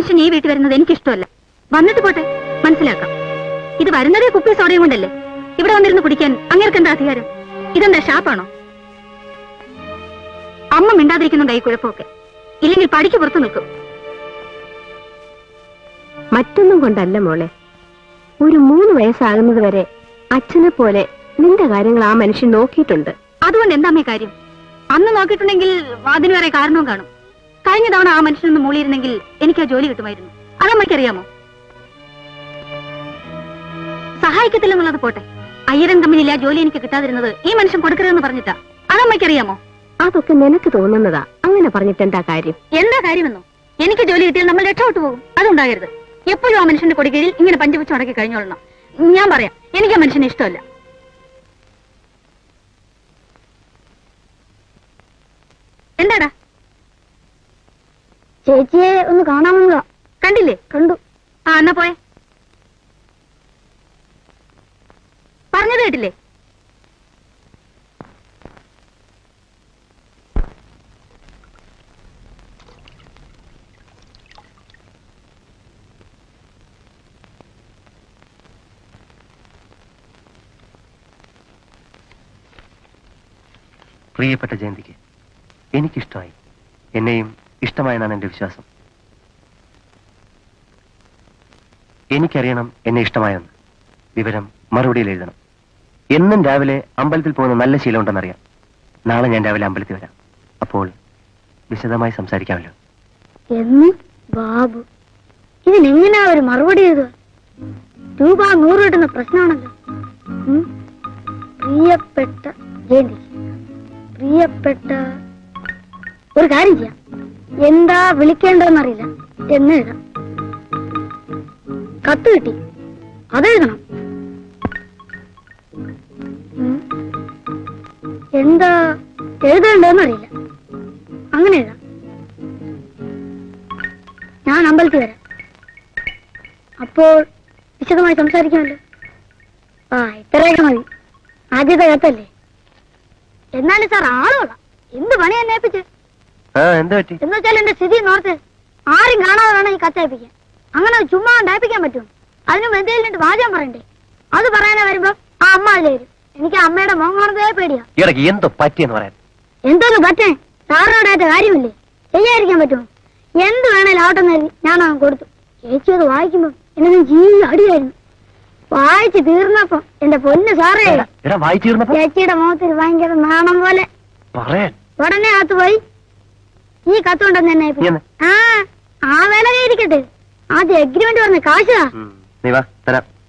മനുഷ്യൻ ഈ വീട്ടിൽ വരുന്നത് എനിക്കിഷ്ടമല്ല വന്നിട്ട് പോട്ടെ മനസ്സിലാക്കാം ഇത് വരുന്നതേ കുപ്പി സോഡയും കൊണ്ടല്ലേ ഇവിടെ വന്നിരുന്ന് കുടിക്കാൻ അങ്ങേർക്ക് എന്താ അധികാരം ഇതെന്താ ഷാപ്പാണോ അമ്മ മിണ്ടാതിരിക്കുന്നുണ്ട് ഈ കുഴപ്പമൊക്കെ ഇല്ലെങ്കിൽ പടിക്ക് പുറത്തു നിൽക്കും മറ്റൊന്നും കൊണ്ടല്ല മോളെ ഒരു മൂന്ന് വയസ്സാകുന്നത് വരെ അച്ഛനെ പോലെ നിന്റെ കാര്യങ്ങൾ ആ മനുഷ്യൻ നോക്കിയിട്ടുണ്ട് അതുകൊണ്ട് എന്താ അമ്മേ കാര്യം അന്ന് നോക്കിയിട്ടുണ്ടെങ്കിൽ അതിന് വേറെ കാരണവും കാണും കഴിഞ്ഞ തവണ ആ മനുഷ്യനൊന്ന് മൂളിയിരുന്നെങ്കിൽ എനിക്ക് ആ ജോലി കിട്ടുമായിരുന്നു അതമ്മയ്ക്കറിയാമോ സഹായിക്കത്തില്ലെന്നുള്ളത് പോട്ടെ അയ്യരൻ കമ്പനിയിലെ ആ ജോലി എനിക്ക് കിട്ടാതിരുന്നത് ഈ മനുഷ്യൻ കൊടുക്കരുതെന്ന് പറഞ്ഞിട്ടാ അതമ്മയ്ക്കറിയാമോ അതൊക്കെ നിനക്ക് തോന്നുന്നതാ അങ്ങനെ പറഞ്ഞിട്ട് എന്താ കാര്യം എന്താ കാര്യമെന്നോ എനിക്ക് ജോലി കിട്ടിയാൽ നമ്മൾ രക്ഷപ്പെട്ടു പോകും അതുണ്ടാകരുത് എപ്പോഴും ആ മനുഷ്യന്റെ കൊടികീഴിൽ ഇങ്ങനെ പഞ്ചവച്ച് മുടക്കി കഴിഞ്ഞോളണം ഞാൻ പറയാം എനിക്ക് ആ മനുഷ്യനെ ഇഷ്ടമല്ല എന്താടാ ചേച്ചിയെ ഒന്ന് കാണാമെന്നതാ കണ്ടില്ലേ കണ്ടു ആ എന്നാ പോയെ പറഞ്ഞത് കേട്ടില്ലേ പ്രിയപ്പെട്ട ജയന്തിക്ക് എനിക്കിഷ്ടമായി എന്നെയും ഇഷ്ടമായെന്നാണ് എന്റെ വിശ്വാസം എനിക്കറിയണം എന്നെ ഇഷ്ടമായെന്ന് വിവരം മറുപടിയിൽ എഴുതണം എന്നും രാവിലെ അമ്പലത്തിൽ പോകുന്ന നല്ല ശീലമുണ്ടെന്നറിയാം നാളെ ഞാൻ രാവിലെ അമ്പലത്തിൽ വരാം അപ്പോൾ വിശദമായി സംസാരിക്കാമല്ലോ എന്ന് ബാബു ഇതിനെങ്ങനെയാ ഒരു മറുപടി എഴുതുക രൂപ നൂറ് കിട്ടുന്ന പ്രശ്നമാണല്ലോ ഉം. പ്രിയപ്പെട്ട ജയന്തി പ്രിയപ്പെട്ട ഒരു കാര്യം ചെയ്യാം എന്താ വിളിക്കേണ്ടതെന്നറിയില്ല എന്ന് എഴുതാം കത്ത് കിട്ടി അതെഴുതണം ഉം. എന്താ എഴുതേണ്ടതെന്നറിയില്ല അങ്ങനെ എഴുതാം ഞാൻ അമ്പലത്തിൽ വരാം അപ്പോൾ വിശദമായി സംസാരിക്കാമല്ലോ ആ ഇത്രയൊക്കെ മതി ആദ്യത്തെ കത്തല്ലേ എന്നാലും സാർ ആളോളാം എന്ത് പണി എന്നെ ഏൽപ്പിച്ച് ആ എന്താ പറ്റി എന്ന് വെച്ചാൽ എന്റെ സ്ഥിതി നോർത്ത് ആരും കാണാതെ വേണം ഈ കത്തയപ്പിക്കാൻ അങ്ങനെ ചുമ്മാ ഉണ്ടായിപ്പിക്കാൻ പറ്റുമോ അതിന് എന്തെങ്കിലും വാചകം പറയണ്ടേ അത് പറയാനേ വരുമ്പോ ആ അമ്മ അതിൽ വരും എനിക്ക് അമ്മയുടെ മോൻ കാണുന്നതേ പേടിയാ ഇടയ്ക്ക് എന്തോ പറ്റിയെന്ന് പറയാൻ എന്തോന്ന് പറ്റേ സാറിനോടായിട്ട് കാര്യമില്ലേ ചെയ്യാതിരിക്കാൻ പറ്റുമോ എന്ത് വേണേലും ആവട്ടെന്ന് കരുതി ഞാൻ അവൻ കൊടുത്തു ചേച്ചി അത് വായിക്കുമ്പോ എന്നെ ജീ അടിയായിരുന്നു വായിച്ച് തീർന്നപ്പോ എന്റെ പൊന്ന് സാറേ എടാ വായിച്ചിരുന്നപ്പോ ചേച്ചിയുടെ മുഖത്തിൽ ഭയങ്കര നാണം പോലെ പറയാൻ ഉടനെ അകത്ത് പോയി ഈ കത്തുണ്ടെന്ന് എന്നെ ഏൽപ്പിച്ചു. ഇങ്ങനെ? ആ ആ വേല ഇരിക്കട്ടെ ആദ്യം എഗ്രിമെന്റ് പറഞ്ഞ കാശാ ഉം, നീ വാ തരാം